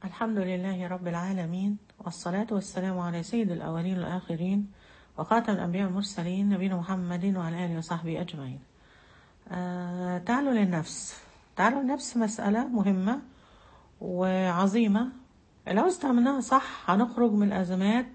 الحمد لله رب العالمين والصلاة والسلام على سيد الأولين والآخرين وخاتم الأنبياء والمرسلين نبينا محمد وعلى آله وصحبه أجمعين آه تعالوا للنفس تعالوا للنفس مسألة مهمة وعظيمة لو استعملناها صح هنخرج من الأزمات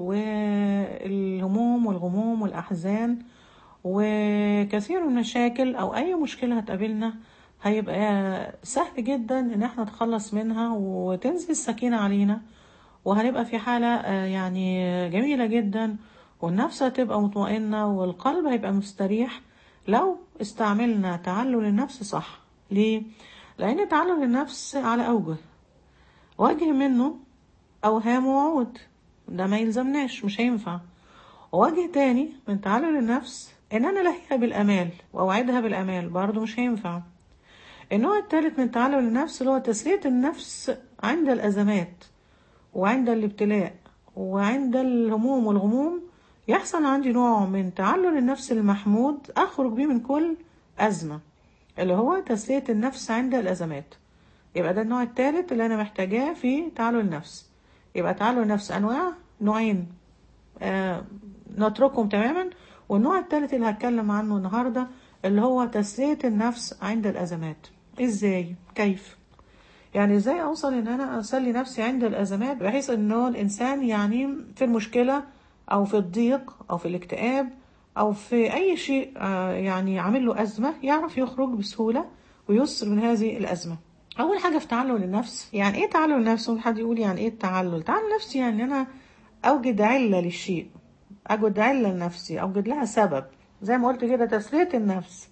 والهموم والغموم والأحزان وكثير من المشاكل أو أي مشكلة هتقابلنا هيبقى سهل جدا إن احنا نتخلص منها وتنزل السكينة علينا وهنبقى في حالة آه، يعني جميلة جدا والنفس هتبقى مطمئنة والقلب هيبقى مستريح لو استعملنا تعلل النفس صح ليه؟ لأن تعلل النفس على أوجه وجه منه أوهام ووعود ده ما يلزمناش مش هينفع ووجه تاني من تعلل النفس إن أنا ألهيها بالأمال وأوعدها بالأمال برضه مش هينفع النوع الثالث من تعلل النفس اللي هو تسلية النفس عند الأزمات وعند الابتلاء وعند الهموم والغموم يحصل عندي نوع من تعلل النفس المحمود أخرج بيه من كل أزمة اللي هو تسلية النفس عند الأزمات يبقى ده النوع الثالث اللي أنا محتاجاه في تعلل النفس يبقى تعلل النفس أنواع نوعين آه نتركهم تماما والنوع الثالث اللي هتكلم عنه النهاردة اللي هو تسلية النفس عند الأزمات إزاي؟ كيف؟ يعني ازاي اوصل ان انا اسلي نفسي عند الازمات بحيث انه الانسان يعني في المشكله او في الضيق او في الاكتئاب او في اي شيء آه، يعني عامل له ازمه يعرف يخرج بسهوله ويسر من هذه الازمه اول حاجه في تعلل النفس يعني ايه تعلل النفس حد يقول يعني ايه التعلل تعلل النفس يعني انا اوجد عله للشيء اوجد عله لنفسي اوجد لها سبب زي ما قلت كده تسليه النفس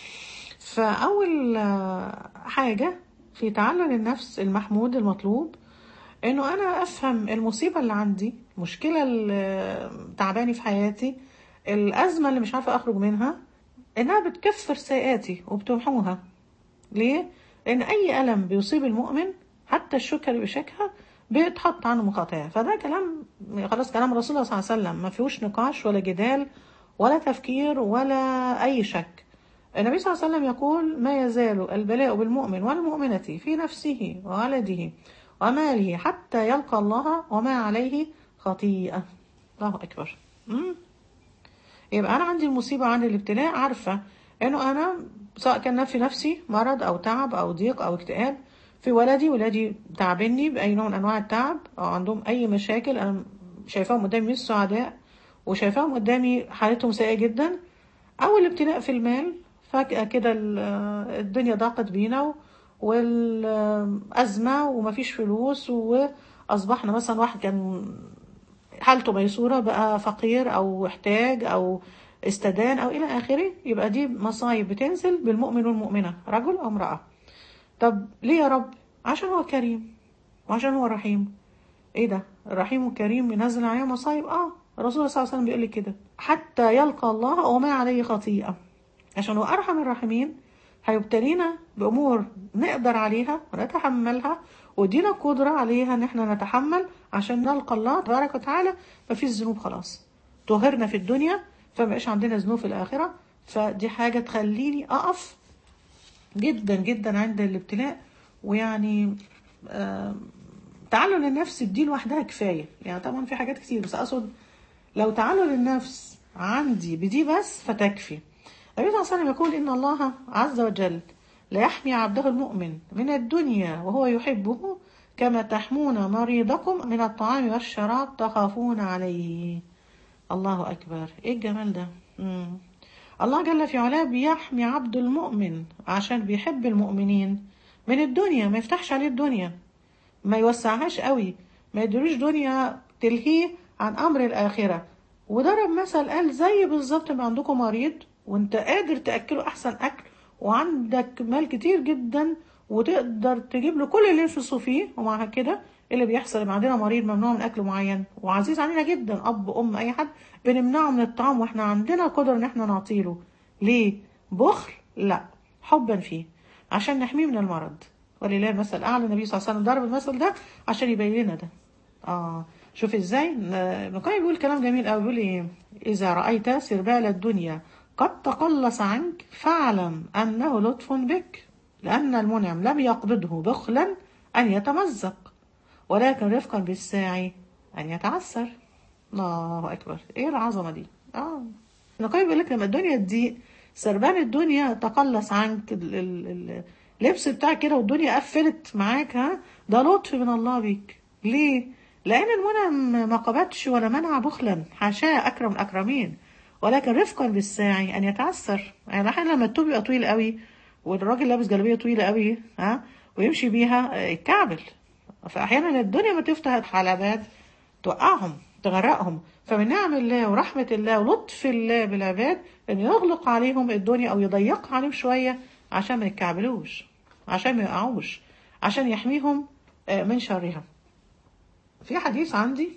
فاول آه، حاجه في تعلل النفس المحمود المطلوب انه انا افهم المصيبه اللي عندي المشكله اللي تعباني في حياتي الازمه اللي مش عارفه اخرج منها انها بتكفر سيئاتي وبتمحوها ليه لان اي الم بيصيب المؤمن حتى الشوكه اللي بيشكها بيتحط عنه مقاطعه فده كلام خلاص كلام رسول الله صلى الله عليه وسلم ما فيهوش نقاش ولا جدال ولا تفكير ولا اي شك النبي صلى الله عليه وسلم يقول ما يزال البلاء بالمؤمن والمؤمنة في نفسه وولده وماله حتى يلقى الله وما عليه خطيئة الله أكبر مم. يبقى أنا عندي المصيبة عندي الابتلاء عارفة إنه أنا سواء كان في نفسي مرض أو تعب أو ضيق أو اكتئاب في ولدي ولادي تعبني بأي نوع من أنواع التعب أو عندهم أي مشاكل أنا شايفاهم قدامي مش سعداء وشايفاهم قدامي حالتهم سيئة جدا أو الابتلاء في المال فجأة كده ال- الدنيا ضاقت بينا والأزمة ومفيش فلوس وأصبحنا مثلا واحد كان حالته ميسورة بقى فقير أو احتاج أو استدان أو إلى آخره يبقى دي مصايب بتنزل بالمؤمن والمؤمنة رجل أو امرأة طب ليه يا رب عشان هو كريم وعشان هو رحيم ايه ده الرحيم والكريم ينزل عليه مصايب اه الرسول صلى الله عليه وسلم بيقول لك كده حتى يلقى الله وما عليه خطيئة عشان هو أرحم الراحمين هيبتلينا بأمور نقدر عليها ونتحملها ودينا قدرة عليها إن احنا نتحمل عشان نلقى الله تبارك وتعالى مفيش ذنوب خلاص طهرنا في الدنيا فمبقاش عندنا ذنوب في الآخرة فدي حاجة تخليني أقف جدا جدا عند الابتلاء ويعني آه تعلل النفس دي لوحدها كفاية يعني طبعا في حاجات كتير بس أقصد لو تعلل النفس عندي بدي بس فتكفي النبي صلى الله عليه وسلم يقول إن الله عز وجل لا يحمي عبده المؤمن من الدنيا وهو يحبه كما تحمون مريضكم من الطعام والشراب تخافون عليه الله أكبر إيه الجمال ده مم. الله جل في علاه بيحمي عبد المؤمن عشان بيحب المؤمنين من الدنيا ما يفتحش عليه الدنيا ما يوسعهاش قوي ما يدروش دنيا تلهيه عن أمر الآخرة وضرب مثل قال زي بالظبط ما عندكم مريض وانت قادر تأكله أحسن أكل وعندك مال كتير جدا وتقدر تجيب له كل اللي نفسه فيه ومع كده إيه اللي بيحصل لما عندنا مريض ممنوع من أكل معين وعزيز علينا جدا أب أم أي حد بنمنعه من الطعام واحنا عندنا قدرة إن احنا نعطيله ليه؟ بخل؟ لا حبا فيه عشان نحميه من المرض ولله المثل الأعلى النبي صلى الله عليه وسلم ضرب المثل ده عشان يبين لنا ده اه شوف ازاي ابن القيم بيقول كلام جميل قوي بيقول ايه اذا رايت سربال الدنيا قد تقلص عنك فاعلم انه لطف بك لان المنعم لم يقبضه بخلا ان يتمزق ولكن رفقا بالساعي أن يتعسر الله أكبر إيه العظمة دي آه النقيب بيقول لك لما الدنيا تضيق سربان الدنيا تقلص عنك ال- ال- ال- اللبس بتاعك كده والدنيا قفلت معاك ها ده لطف من الله بيك ليه؟ لأن المنعم ما قبضش ولا منع بخلا حاشاه أكرم الأكرمين ولكن رفقا بالساعي أن يتعسر يعني أحيانا لما التوب يبقى طويل قوي والراجل لابس جلابية طويلة قوي ها ويمشي بيها آه، يتكعبل فأحيانا الدنيا ما تفتح على باب توقعهم تغرقهم فمن نعم الله ورحمة الله ولطف الله بالعباد أن يغلق عليهم الدنيا أو يضيق عليهم شوية عشان ما يتكعبلوش عشان ما يقعوش عشان يحميهم آه، من شرها في حديث عندي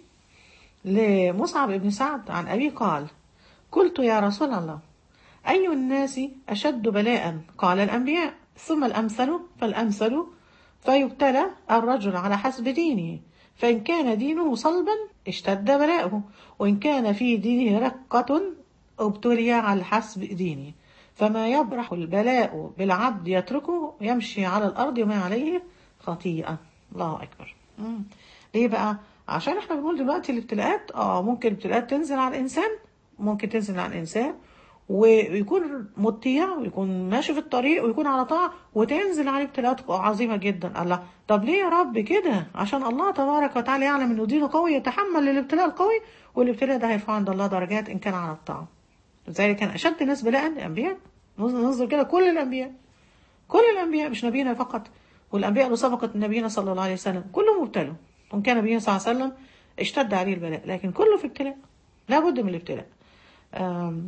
لمصعب بن سعد عن أبي قال قلت يا رسول الله أي الناس أشد بلاء قال الأنبياء ثم الأمثل فالأمثل فيبتلى الرجل على حسب دينه فإن كان دينه صلبا اشتد بلاؤه وإن كان في دينه رقة ابتلي على حسب دينه فما يبرح البلاء بالعبد يتركه يمشي على الأرض وما عليه خطيئة الله أكبر مم. ليه بقى؟ عشان احنا بنقول دلوقتي الابتلاءات اه ممكن الابتلاءات تنزل على الإنسان ممكن تنزل على الإنسان ويكون مطيع ويكون ماشي في الطريق ويكون على طاعة وتنزل عليه ابتلاءات عظيمة جدا الله طب ليه يا رب كده عشان الله تبارك وتعالى يعلم انه دينه قوي يتحمل الابتلاء القوي والابتلاء ده هيرفع عند الله درجات ان كان على الطاعة لذلك كان اشد الناس بلاء الانبياء ننظر كده كل الانبياء كل الانبياء مش نبينا فقط والانبياء اللي سبقت نبينا صلى الله عليه وسلم كلهم مبتلوا وان كان نبينا صلى الله عليه وسلم اشتد عليه البلاء لكن كله في ابتلاء لابد من الابتلاء آم،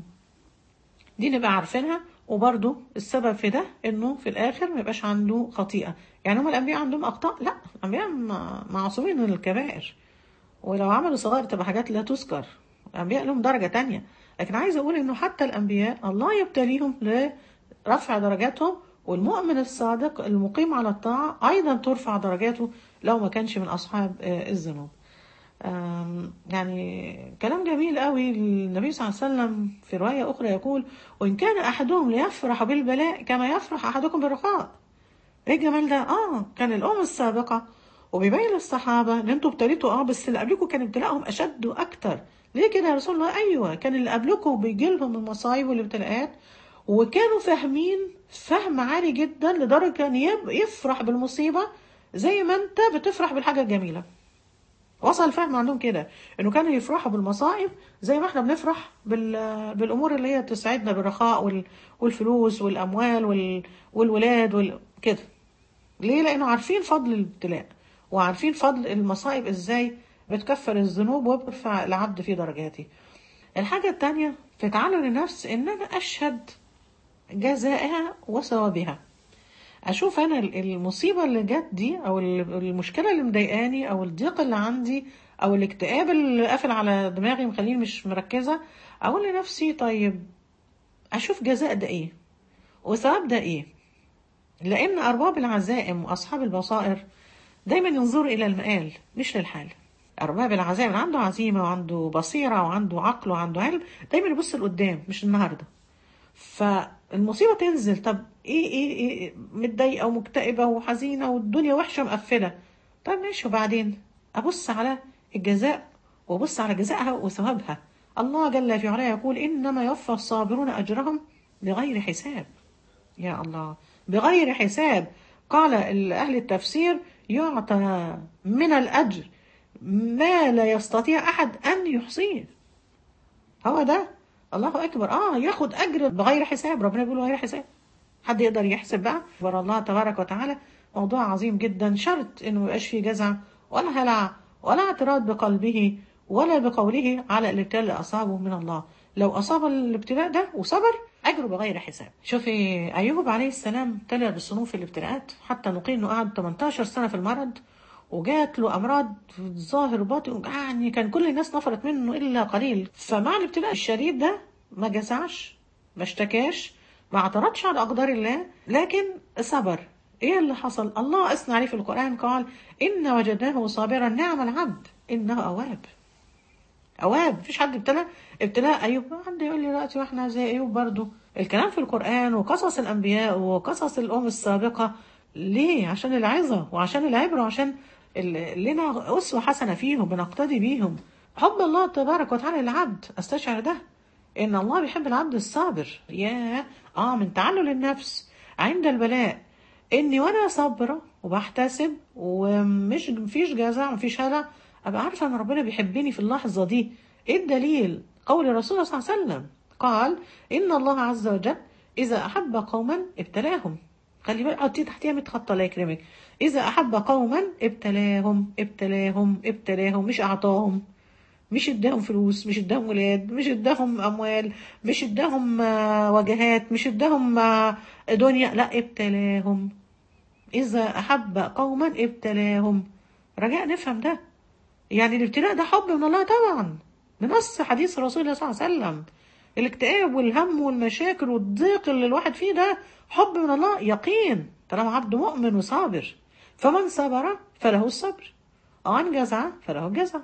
دي نبقى عارفينها وبرضو السبب في ده انه في الاخر ما يبقاش عنده خطيئه يعني هم الانبياء عندهم اخطاء لا الانبياء م- معصومين من الكبائر ولو عملوا صغائر تبقى حاجات لا تذكر الانبياء لهم درجه تانية لكن عايز اقول انه حتى الانبياء الله يبتليهم لرفع درجاتهم والمؤمن الصادق المقيم على الطاعه ايضا ترفع درجاته لو ما كانش من اصحاب آه، الذنوب آم، يعني كلام جميل قوي النبي صلى الله عليه وسلم في رواية أخرى يقول وإن كان أحدهم ليفرح بالبلاء كما يفرح أحدكم بالرخاء إيه الجمال ده؟ آه كان الأمم السابقة وبيبين للصحابة إن أنتوا ابتليتوا آه بس اللي قبلكم كان ابتلاءهم أشد وأكتر ليه كده يا رسول الله؟ أيوه كان اللي قبلكم بيجي لهم المصايب والابتلاءات وكانوا فاهمين فهم عالي جدا لدرجة أن يب- يفرح بالمصيبة زي ما أنت بتفرح بالحاجة الجميلة وصل الفهم عندهم كده انه كانوا يفرحوا بالمصائب زي ما احنا بنفرح بال... بالامور اللي هي تسعدنا بالرخاء وال... والفلوس والاموال وال... والولاد وال... كده ليه لانه عارفين فضل الابتلاء وعارفين فضل المصائب ازاي بتكفر الذنوب وبترفع العبد في درجاته الحاجة التانية في تعلم النفس ان انا اشهد جزائها وثوابها اشوف انا ال- المصيبه اللي جت دي او ال- المشكله اللي مضايقاني او الضيق اللي عندي او الاكتئاب اللي قافل على دماغي مخليني مش مركزه اقول لنفسي طيب اشوف جزاء ده ايه وثواب ده ايه لان ارباب العزائم واصحاب البصائر دايما ينظروا الى المآل مش للحال ارباب العزائم اللي عنده عزيمه وعنده بصيره وعنده عقل وعنده علم دايما يبص لقدام مش النهارده فالمصيبة تنزل طب ايه ايه ايه متضايقة ومكتئبة وحزينة والدنيا وحشة مقفلة طب ماشي وبعدين ابص على الجزاء وابص على جزائها وثوابها الله جل في علاه يقول انما يوفى الصابرون اجرهم بغير حساب يا الله بغير حساب قال ال- أهل التفسير يعطى من الأجر ما لا يستطيع أحد أن يحصيه هو ده الله أكبر آه ياخد أجر بغير حساب ربنا بيقول بغير حساب حد يقدر يحسب بقى بر الله تبارك وتعالى موضوع عظيم جدا شرط انه ما يبقاش فيه جزع ولا هلع ولا اعتراض بقلبه ولا بقوله على الابتلاء اللي اصابه من الله لو اصاب الابتلاء ده وصبر اجره بغير حساب شوفي ايوب عليه السلام ابتلى بالصنوف الابتلاءات حتى نقيل انه قعد 18 سنه في المرض وجات له امراض في الظاهر باطن يعني كان كل الناس نفرت منه الا قليل فمع الابتلاء الشديد ده ما جزعش ما اشتكاش ما اعترضش على أقدار الله لكن صبر إيه اللي حصل الله أثنى عليه في القرآن قال إن وجدناه صابرا نعم العبد إنه أواب أواب مفيش حد ابتلى ابتلاء أيوب ما حد يقول لي دلوقتي واحنا زي أيوب برضو الكلام في القرآن وقصص الأنبياء وقصص الأمم السابقة ليه عشان العظة وعشان العبرة وعشان اللي لنا أسوة حسنة فيهم بنقتدي بيهم حب الله تبارك وتعالى للعبد استشعر ده إن الله بيحب العبد الصابر يا آه من تعلل النفس عند البلاء إني وأنا صابرة وبحتسب ومش مفيش جزع مفيش هلع أبقى عارفة إن ربنا بيحبني في اللحظة دي إيه الدليل؟ قول الرسول صلى الله عليه وسلم قال إن الله عز وجل إذا أحب قوما ابتلاهم خلي بالك حطي تحتيها 100 خط الله يكرمك إذا أحب قوما ابتلاهم ابتلاهم ابتلاهم مش أعطاهم مش اداهم فلوس مش اداهم ولاد مش اداهم اموال مش اداهم آه، وجهات مش اداهم آه، دنيا لا ابتلاهم اذا احب قوما ابتلاهم رجاء نفهم ده يعني الابتلاء ده حب من الله طبعا بنص حديث رسول الله صلى الله عليه وسلم الاكتئاب والهم والمشاكل والضيق اللي الواحد فيه ده حب من الله يقين طالما عبد مؤمن وصابر فمن صبر فله الصبر ومن جزع فله الجزع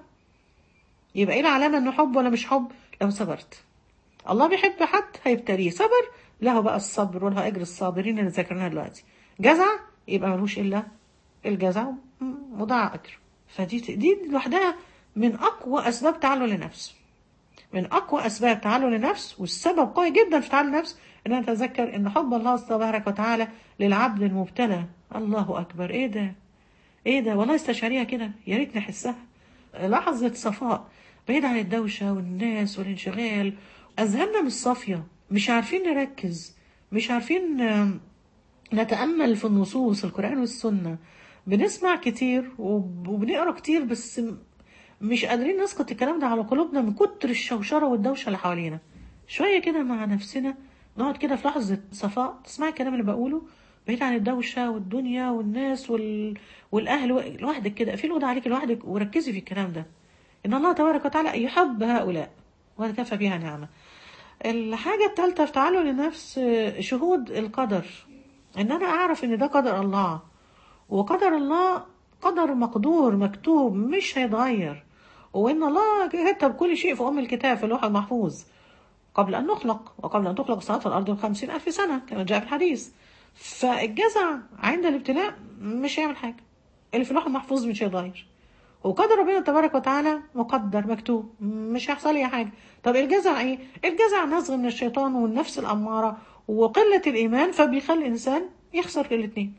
يبقى ايه العلامة انه حب ولا مش حب لو صبرت الله بيحب حد هيبتليه صبر له بقى الصبر وله اجر الصابرين اللي ذكرناها دلوقتي جزع يبقى ملوش الا الجزع مضاع اجر فدي دي لوحدها من اقوى اسباب تعلل النفس من اقوى اسباب تعلل النفس والسبب قوي جدا في تعلل النفس ان انا اتذكر ان حب الله تبارك وتعالى للعبد المبتلى الله اكبر ايه ده ايه ده والله استشعريها كده يا ريت نحسها لحظة صفاء بعيد عن الدوشة والناس والانشغال أذهاننا مش صافية مش عارفين نركز مش عارفين آم، نتأمل في النصوص القرآن والسنة بنسمع كتير وب- وبنقرا كتير بس م- مش قادرين نسقط الكلام ده على قلوبنا من كتر الشوشرة والدوشة اللي حوالينا شوية كده مع نفسنا نقعد كده في لحظة صفاء تسمعي الكلام اللي بقوله بعيد عن الدوشة والدنيا والناس وال... والأهل و- لوحدك كده في الأوضة عليك لوحدك وركزي في الكلام ده إن الله تبارك وتعالى يحب هؤلاء وكفى بها نعمة الحاجة الثالثة في تعلل النفس آه، شهود القدر إن أنا أعرف إن ده قدر الله وقدر الله قدر مقدور مكتوب مش هيتغير وإن الله كتب كل شيء في أم الكتاب في اللوح المحفوظ قبل أن نخلق وقبل أن تخلق السماوات والأرض بخمسين ألف سنة كما جاء في الحديث فالجزع عند الابتلاء مش هيعمل حاجة اللي في اللوح المحفوظ مش هيتغير وقدر ربنا تبارك وتعالى مقدر مكتوب مش هيحصل لي حاجة طب الجزع ايه الجزع نزغ من الشيطان والنفس الأمارة وقلة الإيمان فبيخلي الإنسان يخسر الاتنين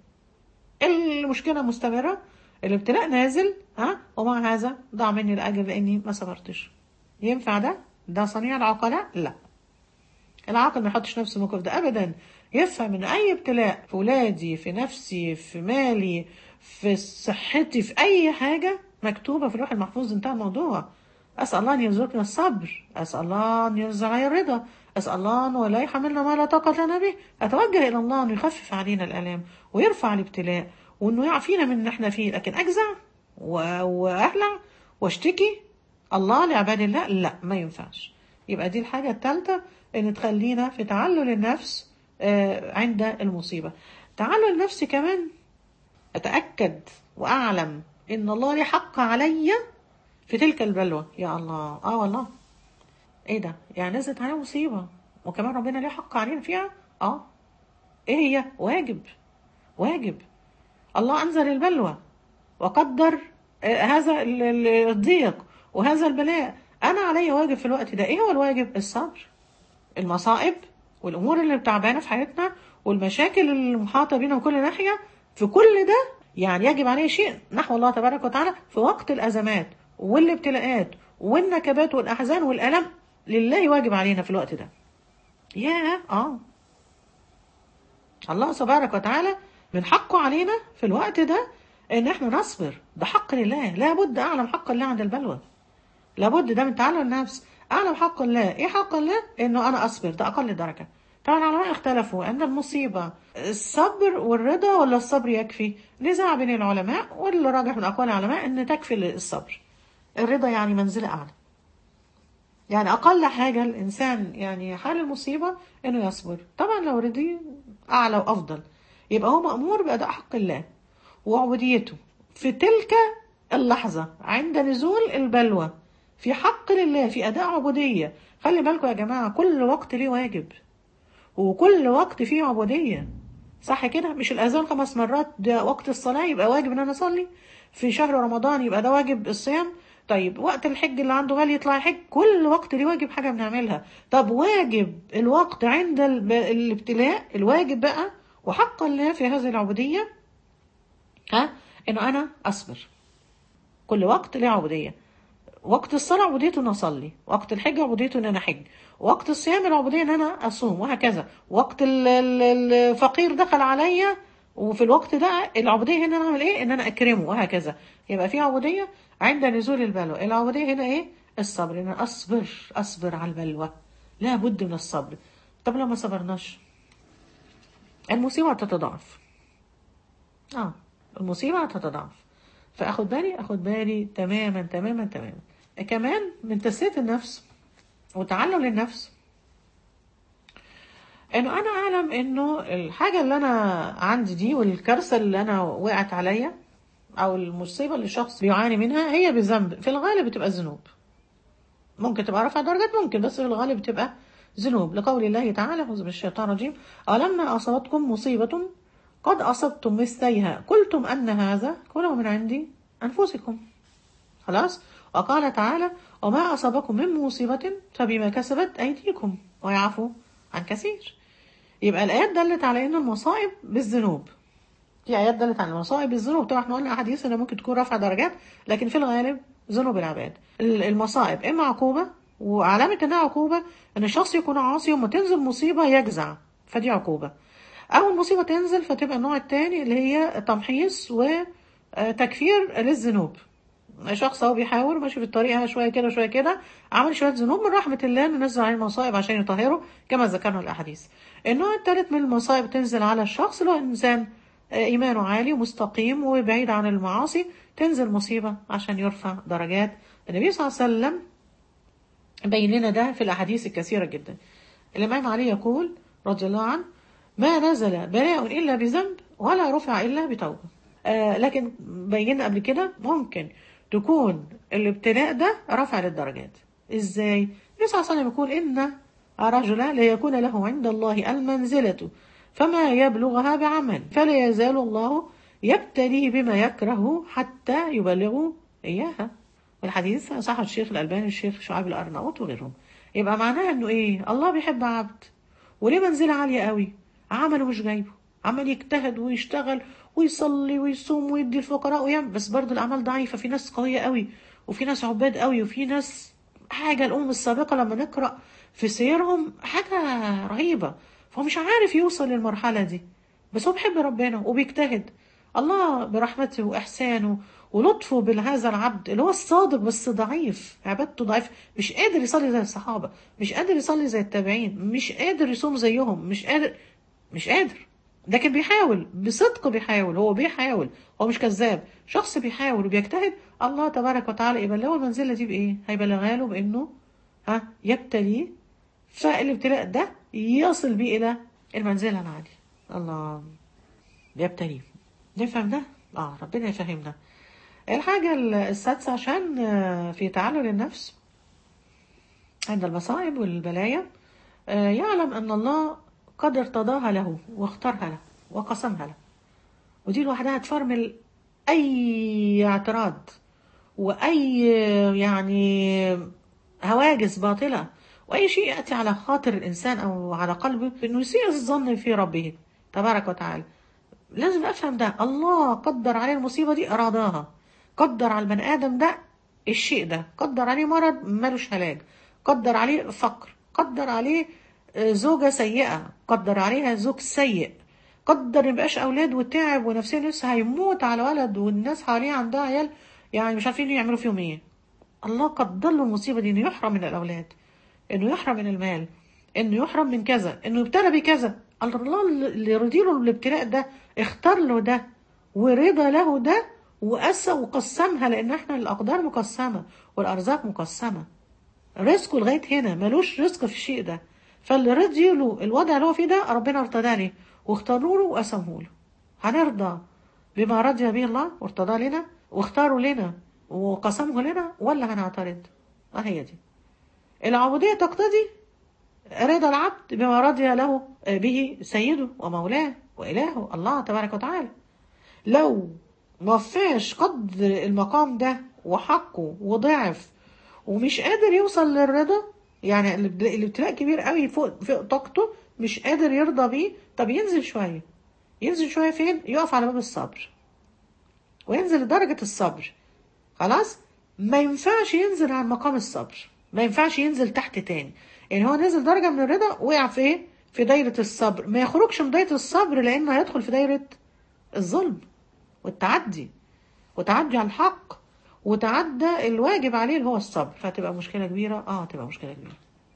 المشكلة مستمرة الابتلاء نازل ها ومع هذا ضاع مني الأجر لأني ما صبرتش ينفع ده ده صنيع العقلاء لا العاقل ما يحطش نفسه في الموقف ده ابدا يفهم ان اي ابتلاء في ولادي في نفسي في مالي في صحتي في اي حاجه مكتوبه في اللوح المحفوظ انتهى الموضوع اسال الله ان يرزقنا الصبر اسال الله ان يرزقنا الرضا اسال الله ان ولا يحملنا ما لا طاقه لنا به اتوجه الى الله انه يخفف علينا الالام ويرفع الابتلاء وانه يعفينا من اللي احنا فيه لكن اجزع و- واهلع واشتكي الله لعباد الله لا ما ينفعش يبقى دي الحاجة الثالثة ان تخلينا في تعلل النفس آه، عند المصيبة تعلل النفس كمان أتأكد وأعلم إن الله ليه حق علي في تلك البلوى يا الله آه والله إيه ده يعني نزلت علينا مصيبة وكمان ربنا ليه حق علينا فيها آه إيه هي واجب واجب الله أنزل البلوى وقدر آه، هذا ال- ال- الضيق وهذا البلاء أنا علي واجب في الوقت ده إيه هو الواجب الصبر المصائب والأمور اللي بتعبانة في حياتنا والمشاكل المحاطة بينا من كل ناحية في كل ده يعني يجب عليه شيء نحو الله تبارك وتعالى في وقت الأزمات والابتلاءات والنكبات والأحزان والألم لله واجب علينا في الوقت ده ياه آه الله تبارك وتعالى من حقه علينا في الوقت ده ان احنا نصبر ده حق لله لابد اعلم حق الله عند البلوى لابد ده من تعلم النفس اعلم حق الله ايه حق الله انه انا اصبر ده اقل درجه طبعا العلماء اختلفوا ان المصيبه الصبر والرضا ولا الصبر يكفي نزاع بين العلماء واللي راجح من اقوال العلماء ان تكفي الصبر الرضا يعني منزله اعلى يعني اقل حاجه الانسان يعني حال المصيبه انه يصبر طبعا لو رضي اعلى وافضل يبقى هو مامور باداء حق الله وعبوديته في تلك اللحظه عند نزول البلوى في حق لله في اداء عبوديه خلي بالكم يا جماعه كل وقت ليه واجب وكل وقت فيه عبوديه صح كده مش الاذان خمس مرات ده وقت الصلاه يبقى واجب ان انا اصلي في شهر رمضان يبقى ده واجب الصيام طيب وقت الحج اللي عنده غالي يطلع يحج كل وقت ليه واجب حاجه بنعملها طب واجب الوقت عند الب- الابتلاء الواجب بقى وحق الله في هذه العبوديه ها انه انا اصبر كل وقت له عبوديه وقت الصلاة عبوديته ان اصلي وقت الحج عبوديته ان انا احج وقت الصيام العبودية ان انا اصوم وهكذا وقت ال- ال- الفقير دخل عليا وفي الوقت ده العبودية هنا انا اعمل ايه ان انا اكرمه وهكذا يبقى في عبودية عند نزول البلوى العبودية هنا ايه الصبر ان أنا اصبر اصبر على البلوى لا بد من الصبر طب لو ما صبرناش المصيبة هتتضاعف اه المصيبة هتتضاعف فاخد بالي اخد بالي تماما تماما تماما كمان من تسلية النفس وتعلم للنفس انه انا اعلم انه الحاجة اللي انا عندي دي والكارثة اللي انا وقعت عليا او المصيبة اللي الشخص بيعاني منها هي بذنب في الغالب بتبقى ذنوب ممكن تبقى رفع درجات ممكن بس في الغالب بتبقى ذنوب لقول الله تعالى أعوذ بالشيطان الرجيم ألما أصابتكم مصيبة قد أصبتم مثليها قلتم أن هذا كله من عندي أنفسكم خلاص وقال تعالى وما أصابكم من مصيبة فبما كسبت أيديكم ويعفو عن كثير يبقى الآيات دلت على أن المصائب بالذنوب في آيات دلت على المصائب بالذنوب طبعا احنا قلنا أحاديث أنها ممكن تكون رفع درجات لكن في الغالب ذنوب العباد ال- المصائب إما عقوبة وعلامة أنها عقوبة أن الشخص يكون عاصي وما تنزل مصيبة يجزع فدي عقوبة أو المصيبة تنزل فتبقى النوع الثاني اللي هي تمحيص وتكفير للذنوب شخص هو بيحاول ماشي في الطريق شويه كده شويه كده عمل شويه ذنوب من رحمه الله انه نزل عليه المصائب عشان يطهره كما ذكرنا الاحاديث النوع الثالث من المصائب تنزل على الشخص اللي هو انسان آه، ايمانه عالي ومستقيم وبعيد عن المعاصي تنزل مصيبه عشان يرفع درجات النبي صلى الله عليه وسلم بين لنا ده في الاحاديث الكثيره جدا الامام علي يقول رضي الله عنه ما نزل بلاء الا بذنب ولا رفع الا بتوبه آه لكن بينا قبل كده ممكن تكون الابتلاء ده رفع للدرجات ازاي النبي صلى الله عليه وسلم يقول ان رجلا ليكون له عند الله المنزلة فما يبلغها بعمل فلا يزال الله يبتليه بما يكره حتى يبلغه إياها والحديث صح الشيخ الألباني الشيخ شعيب الأرناؤوط وغيرهم يبقى معناها إنه إيه الله بيحب عبد وليه منزلة عالية قوي عمله مش جايبه عمال يجتهد ويشتغل ويصلي ويصوم ويدي الفقراء ويعمل بس برضه الأعمال ضعيفة في ناس قوية قوي وفي ناس عباد قوي وفي ناس حاجة الأمم السابقة لما نقرأ في سيرهم حاجة رهيبة فهو مش عارف يوصل للمرحلة دي بس هو بيحب ربنا وبيجتهد الله برحمته وإحسانه ولطفه بهذا العبد اللي هو الصادق بس ضعيف عبادته ضعيف مش قادر يصلي زي الصحابة مش قادر يصلي زي التابعين مش قادر يصوم زيهم مش قادر مش قادر لكن بيحاول بصدق بيحاول هو بيحاول هو مش كذاب شخص بيحاول وبيجتهد الله تبارك وتعالى يبلغه المنزلة دي بإيه هيبلغها له بإنه ها يبتليه فالابتلاء ده يصل بيه إلى المنزلة العالية الله يبتليه نفهم ده اه ربنا يفهمنا الحاجة السادسة عشان آه، في تعلل النفس عند المصائب والبلايا آه، يعلم أن الله قد ارتضاها له واختارها له وقسمها له ودي لوحدها تفرمل أي اعتراض وأي يعني هواجس باطلة وأي شيء يأتي على خاطر الإنسان أو على قلبه إنه يسيء الظن في ربه تبارك وتعالى لازم أفهم ده الله قدر عليه المصيبة دي أراداها قدر على البني آدم ده الشيء ده قدر عليه مرض ملوش علاج قدر عليه فقر قدر عليه آه، زوجة سيئة قدر عليها زوج سيء قدر مبقاش أولاد وتعب ونفسيا لسه هيموت على ولد والناس حواليه عندها عيال يعني مش عارفين يعملوا فيهم ايه الله قدر له المصيبة دي انه يحرم من الأولاد انه يحرم من المال انه يحرم من كذا انه يبتلى بكذا الله اللي رضي له الابتلاء ده اختار له ده ورضى له ده وقسى وقسمها لان احنا الاقدار مقسمه والارزاق مقسمه رزقه لغايه هنا ملوش رزق في الشيء ده فاللي رضي له الوضع اللي هو فيه ده ربنا ارتضى له واختاروا له وقسمه له هنرضى بما رضي به الله وارتضى لنا واختاروا لنا وقسمه لنا ولا هنعترض اه هي دي العبودية تقتضي رضا العبد بما رضي له به سيده ومولاه وإلهه الله تبارك وتعالى لو ما وفاش قدر المقام ده وحقه وضعف ومش قادر يوصل للرضا يعني الابت- الابتلاء كبير قوي فوق فوق طاقته مش قادر يرضى بيه طب ينزل شويه ينزل شويه فين يقف على باب الصبر وينزل لدرجه الصبر خلاص ما ينفعش ينزل عن مقام الصبر ما ينفعش ينزل تحت تاني يعني هو نزل درجه من الرضا وقع في ايه في دايره الصبر ما يخرجش من دايره الصبر لانه هيدخل في دايره الظلم والتعدي وتعدي على الحق وتعدى الواجب عليه اللي هو الصبر فهتبقى مشكلة كبيرة اه هتبقى مشكلة كبيرة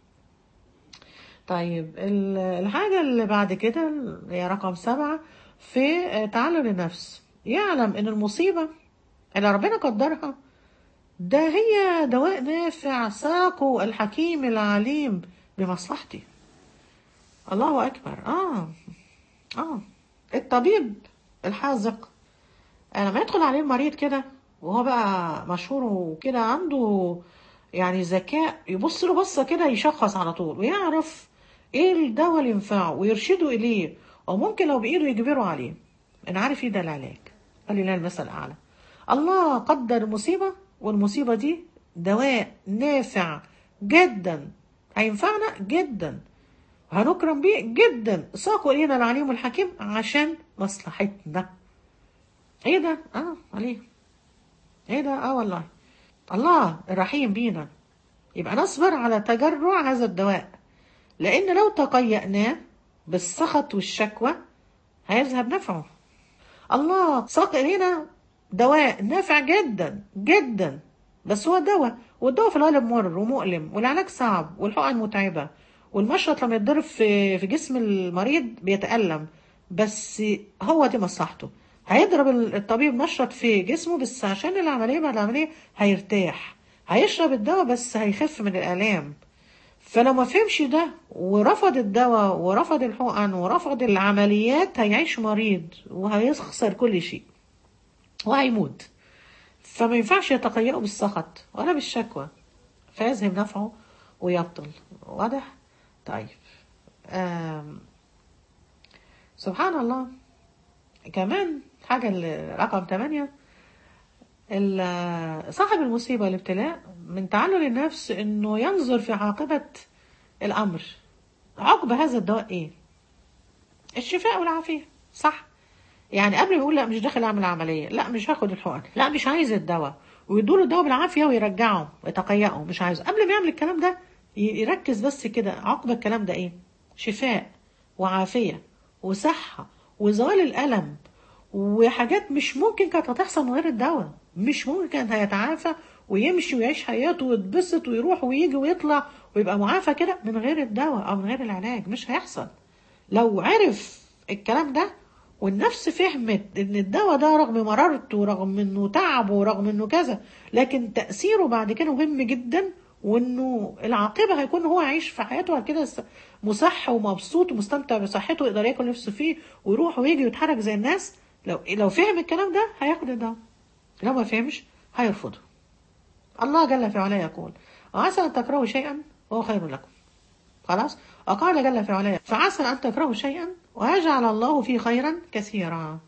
طيب ال- الحاجة اللي بعد كده اللي هي رقم سبعة في آه، تعلم النفس يعلم ان المصيبة اللي ربنا قدرها ده هي دواء نافع ساقه الحكيم العليم بمصلحتي الله أكبر اه اه الطبيب الحاذق لما يدخل عليه المريض كده وهو بقى مشهور وكده عنده يعني ذكاء يبص له بصة كده يشخص على طول ويعرف ايه الدواء اللي ينفعه ويرشده اليه وممكن لو بايده يجبره عليه انا عارف ايه ده العلاج قال لي لا المثل الاعلى الله قدر المصيبة والمصيبة دي دواء نافع جدا هينفعنا جدا هنكرم بيه جدا ساقوا الينا العليم الحكيم عشان مصلحتنا ايه ده اه عليه ايه ده اه والله الله الرحيم بينا يبقى نصبر على تجرع هذا الدواء لان لو تقيأناه بالسخط والشكوى هيذهب نفعه الله ساق الينا دواء نافع جدا جدا بس هو دواء والدواء في الغالب مر ومؤلم والعلاج صعب والحقن متعبة والمشرط لما يتضرب في في جسم المريض بيتألم بس هو دي مصلحته هيضرب الطبيب مشرط في جسمه بس عشان العملية بعد العملية هيرتاح هيشرب الدواء بس هيخف من الآلام فلو ما فهمش ده ورفض الدواء ورفض الحقن ورفض العمليات هيعيش مريض وهيخسر كل شيء وهيموت فما ينفعش يتقيأوا بالسخط ولا بالشكوى فيذهب نفعه ويبطل واضح طيب آم. سبحان الله كمان حاجة اللي- رقم ثمانية ال- صاحب المصيبة الابتلاء من تعلل النفس انه ينظر في عاقبة الامر عقب هذا الدواء ايه الشفاء والعافية صح يعني قبل ما يقول لا مش داخل اعمل عملية لا مش هاخد الحقن لا مش عايز الدواء ويدوله الدواء بالعافية ويرجعه يتقيأه مش عايزه قبل ما يعمل الكلام ده ي- يركز بس كده عقب الكلام ده ايه شفاء وعافية وصحة وزوال الألم وحاجات مش ممكن كانت هتحصل من غير الدواء مش ممكن كان هيتعافى ويمشي ويعيش حياته ويتبسط ويروح ويجي ويطلع ويبقى معافى كده من غير الدواء او من غير العلاج مش هيحصل لو عرف الكلام ده والنفس فهمت ان الدواء ده رغم مرارته رغم انه تعبه رغم انه كذا لكن تأثيره بعد كده مهم جدا وانه العاقبه هيكون هو يعيش في حياته بعد كده س- مصح ومبسوط ومستمتع بصحته ويقدر ياكل نفسه فيه ويروح ويجي ويتحرك زي الناس لو لو فهم الكلام ده هياخد الدواء لو ما فهمش هيرفضه الله جل في علاه يقول وعسى ان تكرهوا شيئا وهو خير لكم خلاص وقال جل في علاه فعسى ان تكرهوا شيئا ويجعل الله فيه خيرا كثيرا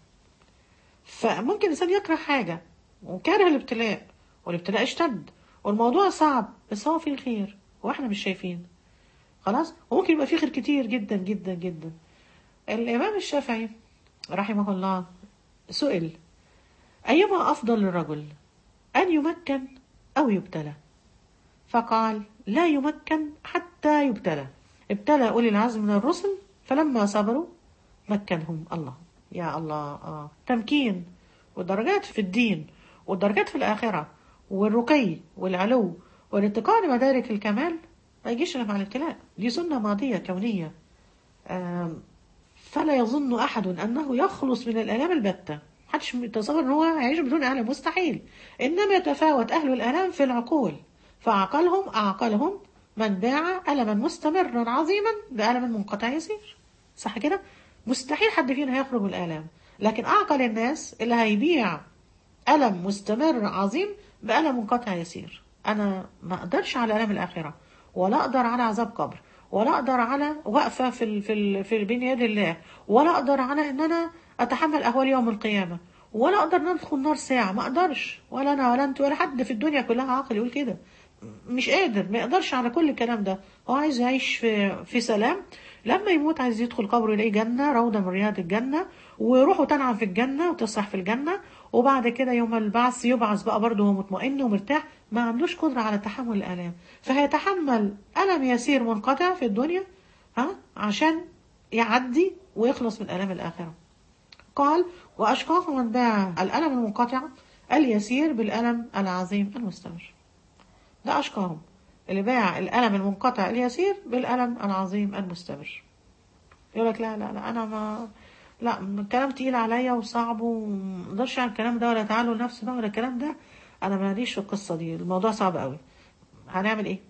فممكن الانسان يكره حاجه وكاره الابتلاء والابتلاء اشتد والموضوع صعب بس هو فيه خير واحنا مش شايفين خلاص وممكن يبقى فيه خير كتير جدا جدا جدا الامام الشافعي رحمه الله سئل ايما افضل للرجل ان يمكن او يبتلى فقال لا يمكن حتى يبتلى ابتلى أولي العزم من الرسل فلما صبروا مكنهم الله يا الله آه. تمكين والدرجات في الدين والدرجات في الآخرة والرقي والعلو والارتقاء لمدارك الكمال ما يجيش إلا مع الابتلاء دي سنة ماضية كونية آم، فلا يظن أحد أنه يخلص من الآلام البتة محدش يتصور أن هو هيعيش بدون ألم مستحيل إنما يتفاوت أهل الآلام في العقول فعقلهم أعقلهم من باع ألما مستمرا عظيما بألم منقطع يسير صح كده؟ مستحيل حد فينا هيخرج من الآلام لكن أعقل الناس اللي هيبيع ألم مستمر عظيم بألم منقطع يسير أنا ما أقدرش على ألم الآخرة ولا أقدر على عذاب قبر ولا اقدر على وقفه في ال... في ال... في بين يد الله ولا اقدر على ان انا اتحمل اهوال يوم القيامه ولا اقدر ان ادخل نار ساعه ما اقدرش ولا انا ولا انت ولا حد في الدنيا كلها عاقل يقول كده مش قادر ما يقدرش على كل الكلام ده هو عايز يعيش في في سلام لما يموت عايز يدخل قبره يلاقي جنة روضة من رياض الجنة وروحه تنعم في الجنة وتسرح في الجنة وبعد كده يوم البعث يبعث بقى برضه وهو مطمئن ومرتاح ما عندوش قدرة على تحمل الآلام فهيتحمل ألم يسير منقطع في الدنيا ها عشان يعدي ويخلص من آلام الآخرة قال وأشقاق من باع الألم المنقطع اليسير بالألم العظيم المستمر ده أشقاهم اللي باع الألم المنقطع اليسير بالألم العظيم المستمر يقول لك لا لا لا أنا ما لا الكلام تقيل عليا وصعب ومقدرش على الكلام ده ولا تعالوا نفس بقى ولا الكلام ده أنا ماليش في القصة دي الموضوع صعب قوي هنعمل إيه؟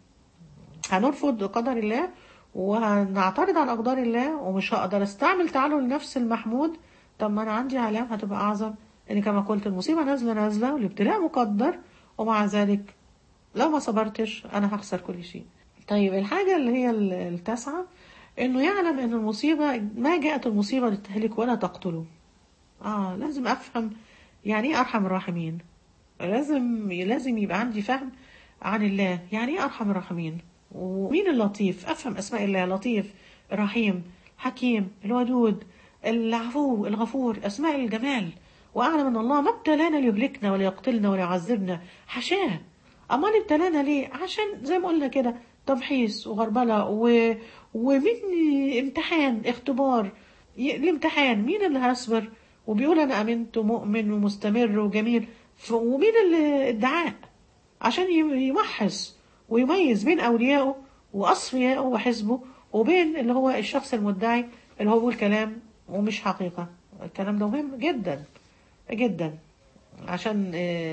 هنرفض قدر الله وهنعترض على أقدار الله ومش هقدر استعمل تعالوا لنفس المحمود طب ما أنا عندي علام هتبقى أعظم لأن كما قلت المصيبة نازلة نازلة والابتلاء مقدر ومع ذلك لو ما صبرتش انا هخسر كل شيء طيب الحاجة اللي هي التاسعة انه يعلم ان المصيبة ما جاءت المصيبة للتهلك ولا تقتله اه لازم افهم يعني ايه ارحم الراحمين لازم لازم يبقى عندي فهم عن الله يعني ايه ارحم الراحمين ومين اللطيف افهم اسماء الله لطيف رحيم حكيم الودود العفو الغفور اسماء الجمال واعلم ان الله ما ابتلانا ليهلكنا ولا يقتلنا ولا يعذبنا حاشاه امال ابتلانا ليه عشان زي ما قلنا كده تمحيص وغربله و... ومين امتحان اختبار ي... الامتحان مين اللي هيصبر وبيقول انا امنت ومؤمن ومستمر وجميل ف... ومين اللي الدعاء عشان يمحص ويميز بين اوليائه واصفيائه وحزبه وبين اللي هو الشخص المدعي اللي هو بيقول كلام ومش حقيقه الكلام ده مهم جدا جدا عشان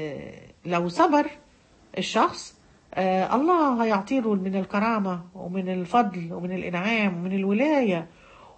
لو صبر الشخص آه الله هيعطيله من الكرامة ومن الفضل ومن الإنعام ومن الولاية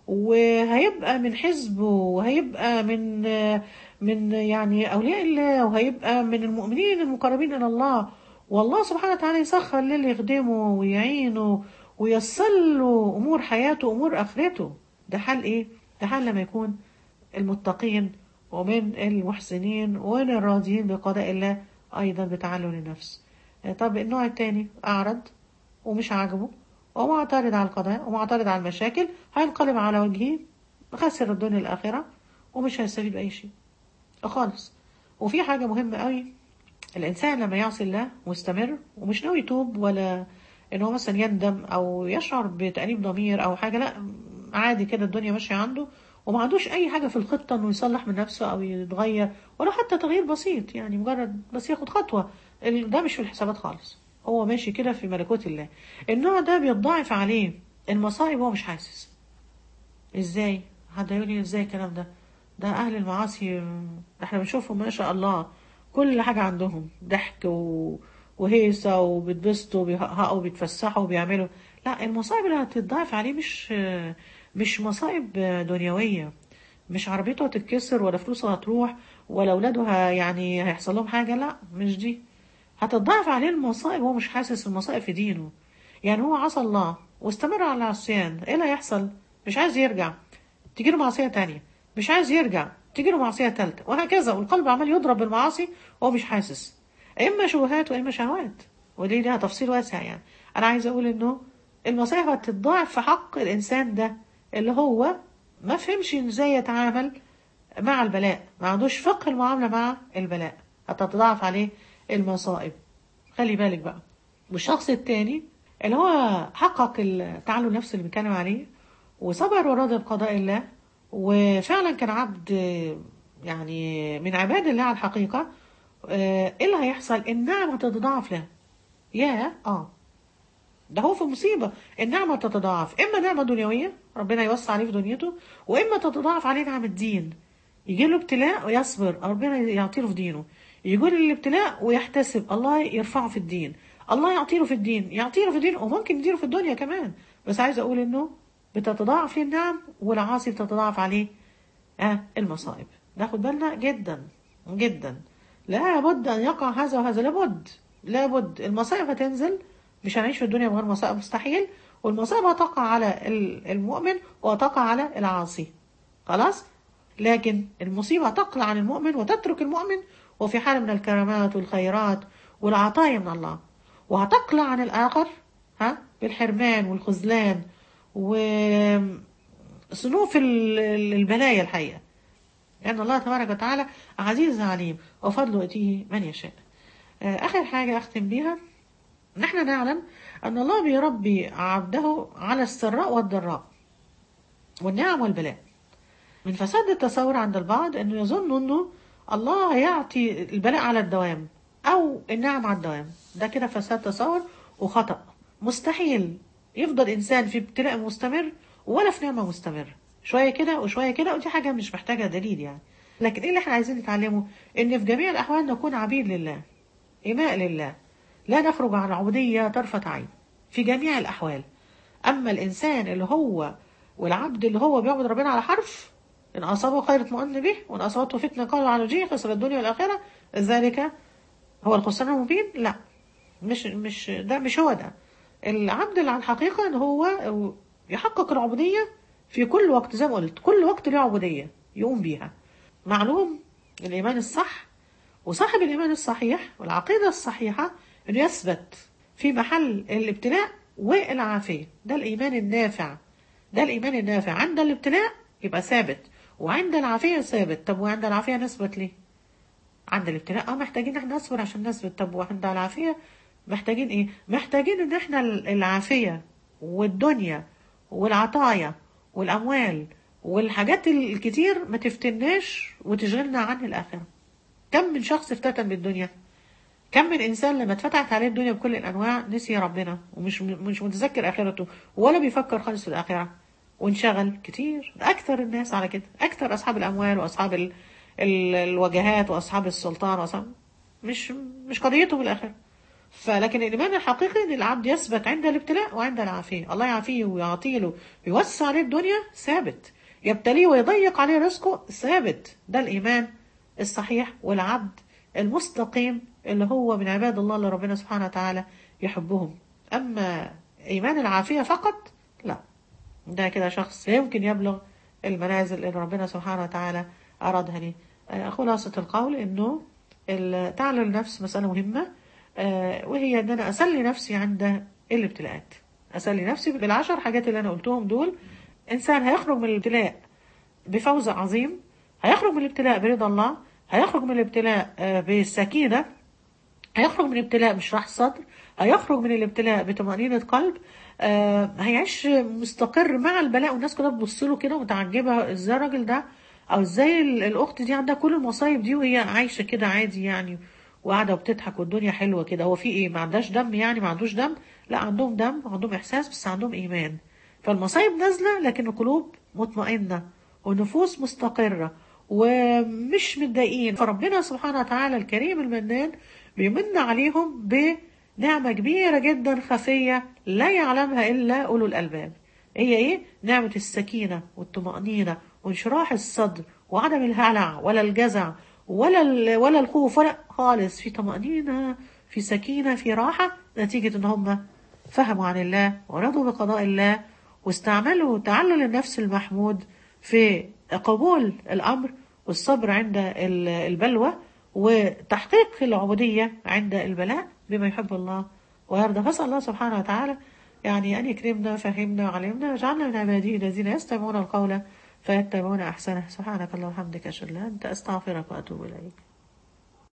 وهيبقى من حزبه وهيبقى من آه من يعني أولياء الله وهيبقى من المؤمنين المقربين إلى الله والله سبحانه وتعالى يسخر للي يخدمه ويعينه وييسر له أمور حياته وأمور آخرته ده حال إيه؟ ده حال لما يكون المتقين ومن المحسنين ومن الراضيين بقضاء الله أيضا بتعلم النفس طب النوع التاني أعرض ومش عاجبه ومعترض على القضاء ومعترض على المشاكل هينقلب على وجهه خسر الدنيا الآخرة ومش هيستفيد بأي شيء خالص وفي حاجة مهمة قوي الإنسان لما يعصي الله مستمر ومش ناوي يتوب ولا إن هو مثلا يندم أو يشعر بتأنيب ضمير أو حاجة لا عادي كده الدنيا ماشية عنده وما عندوش أي حاجة في الخطة إنه يصلح من نفسه أو يتغير ولا حتى تغيير بسيط يعني مجرد بس ياخد خطوة ده مش في الحسابات خالص هو ماشي كده في ملكوت الله النوع ده بيتضاعف عليه المصائب وهو مش حاسس ازاي حد يقول لي ازاي الكلام ده ده اهل المعاصي احنا بنشوفهم ما شاء الله كل حاجة عندهم ضحك و... وهيصة وبيتبسطوا وبيهققوا وبيتفسحوا وبيعملوا لا المصائب اللي هتتضاعف عليه مش مش مصائب دنيوية مش عربيته هتتكسر ولا فلوسه هتروح ولا اولاده يعني هيحصل لهم حاجة لا مش دي هتتضاعف عليه المصائب وهو مش حاسس المصائب في دينه يعني هو عصى الله واستمر على العصيان ايه اللي هيحصل مش عايز يرجع تجي له معصية تانية مش عايز يرجع تجي له معصية تالتة وهكذا والقلب عمال يضرب بالمعاصي وهو مش حاسس اما شبهات واما شهوات ودي ليها تفصيل واسع يعني انا عايز اقول انه المصائب هتتضاعف في حق الانسان ده اللي هو ما فهمش ازاي يتعامل مع البلاء ما عندوش فقه المعاملة مع البلاء هتتضاعف عليه المصائب خلي بالك بقى والشخص التاني اللي هو حقق التعلم النفسي اللي بنتكلم عليه وصبر وراضي بقضاء الله وفعلا كان عبد يعني من عباد الله على الحقيقة ايه اللي هيحصل النعمة تتضاعف له يا اه ده هو في مصيبة النعمة تتضاعف إما نعمة دنيوية ربنا يوسع عليه في دنيته وإما تتضاعف عليه نعمة الدين يجي له ابتلاء ويصبر ربنا يعطيله في دينه يجي له الابتلاء ويحتسب الله يرفعه في الدين الله يعطيله في الدين يعطيله في الدين وممكن يديله في الدنيا كمان بس عايز أقول إنه بتتضاعف ليه النعم والعاصي بتتضاعف عليه آه المصائب ناخد بالنا جدا جدا لابد أن يقع هذا وهذا لابد لابد المصائب هتنزل مش هنعيش في الدنيا من غير مصائب مستحيل والمصائب هتقع على ال- المؤمن وتقع على العاصي خلاص لكن المصيبة تقلع عن المؤمن وتترك المؤمن وفي حال من الكرامات والخيرات والعطايا من الله وهتقلع عن الآخر ها بالحرمان والخذلان وصنوف ال- ال- البلايا الحقيقة لأن الله تبارك وتعالى عزيز عليم وفضله يؤتيه من يشاء آه، آخر حاجة أختم بيها نحن نعلم أن الله بيربي عبده على السراء والضراء والنعم والبلاء من فساد التصور عند البعض أنه يظن أنه الله هيعطي البلاء على الدوام أو النعم على الدوام ده كده فساد تصور وخطأ مستحيل يفضل إنسان في ابتلاء مستمر ولا في نعمة مستمرة شوية كده وشوية كده ودي حاجة مش محتاجة دليل يعني لكن إيه اللي احنا عايزين نتعلمه إن في جميع الأحوال نكون عبيد لله إماء لله لا نخرج عن العبودية طرفة عين في جميع الأحوال أما الإنسان اللي هو والعبد اللي هو بيعبد ربنا على حرف إن أصابه خير اطمأن به وإن أصابته فتنة قالوا على وجهه خسر الدنيا والآخرة ذلك هو الخسران المبين لا مش مش ده مش هو ده العبد اللي على الحقيقة إن هو يحقق العبودية في كل وقت زي ما قلت كل وقت له عبودية يقوم بيها معلوم الإيمان الصح وصاحب الإيمان الصحيح والعقيدة الصحيحة إنه يثبت في محل الابتلاء والعافية ده الإيمان النافع ده الإيمان النافع عند الابتلاء يبقى ثابت وعند العافية ثابت طب وعند العافية نثبت ليه؟ عند الابتلاء اه محتاجين احنا نصبر عشان نثبت طب وعند العافية محتاجين ايه؟ محتاجين ان احنا العافية والدنيا والعطايا والأموال والحاجات الكتير ما تفتناش وتشغلنا عن الآخرة كم من شخص افتتن بالدنيا كم من انسان لما اتفتحت عليه الدنيا بكل الانواع نسي ربنا ومش مش متذكر اخرته ولا بيفكر خالص في الاخره وانشغل كتير اكثر الناس على كده اكثر اصحاب الاموال واصحاب ال... ال... الوجهات واصحاب السلطان واصحاب مش مش قضيتهم الاخره فلكن الايمان الحقيقي ان العبد يثبت عند الابتلاء وعند العافيه الله يعافيه ويعطي له ويوسع عليه الدنيا ثابت يبتليه ويضيق عليه رزقه ثابت ده الايمان الصحيح والعبد المستقيم اللي هو من عباد الله اللي ربنا سبحانه وتعالى يحبهم أما إيمان العافية فقط لا ده كده شخص يمكن يبلغ المنازل اللي ربنا سبحانه وتعالى أرادها ليه خلاصة القول إنه تعلم النفس مسألة مهمة وهي إن أنا أسلي نفسي عند الابتلاءات أسلي نفسي بالعشر حاجات اللي أنا قلتهم دول إنسان هيخرج من الابتلاء بفوز عظيم هيخرج من الابتلاء برضا الله هيخرج من الابتلاء بالسكينة هيخرج من الابتلاء بشرح الصدر هيخرج من الابتلاء بطمأنينة قلب هيعيش مستقر مع البلاء والناس كلها تبص له كده متعجبة ازاي الراجل ده او ازاي الاخت دي عندها كل المصايب دي وهي عايشة كده عادي يعني وقاعدة وبتضحك والدنيا حلوة كده هو في ايه ما عندهاش دم يعني ما عندوش دم لا عندهم دم وعندهم احساس بس عندهم ايمان فالمصايب نازلة لكن القلوب مطمئنة ونفوس مستقرة ومش متضايقين فربنا سبحانه وتعالى الكريم المنان بيمن عليهم بنعمة كبيرة جدا خفية لا يعلمها إلا أولو الألباب هي إيه؟ نعمة السكينة والطمأنينة وانشراح الصدر وعدم الهلع ولا الجزع ولا ولا الخوف ولا خالص في طمأنينة في سكينة في راحة نتيجة إن هم فهموا عن الله ورضوا بقضاء الله واستعملوا تعلل النفس المحمود في قبول الأمر والصبر عند البلوى وتحقيق العبودية عند البلاء بما يحب الله ويرضى فاسأل الله سبحانه وتعالى يعني أن يكرمنا فهمنا وعلمنا وجعلنا من عباده الذين يستمعون القول فيتبعون أحسنه سبحانك اللهم وبحمدك أشهد أن لا إله إلا أنت أستغفرك وأتوب إليك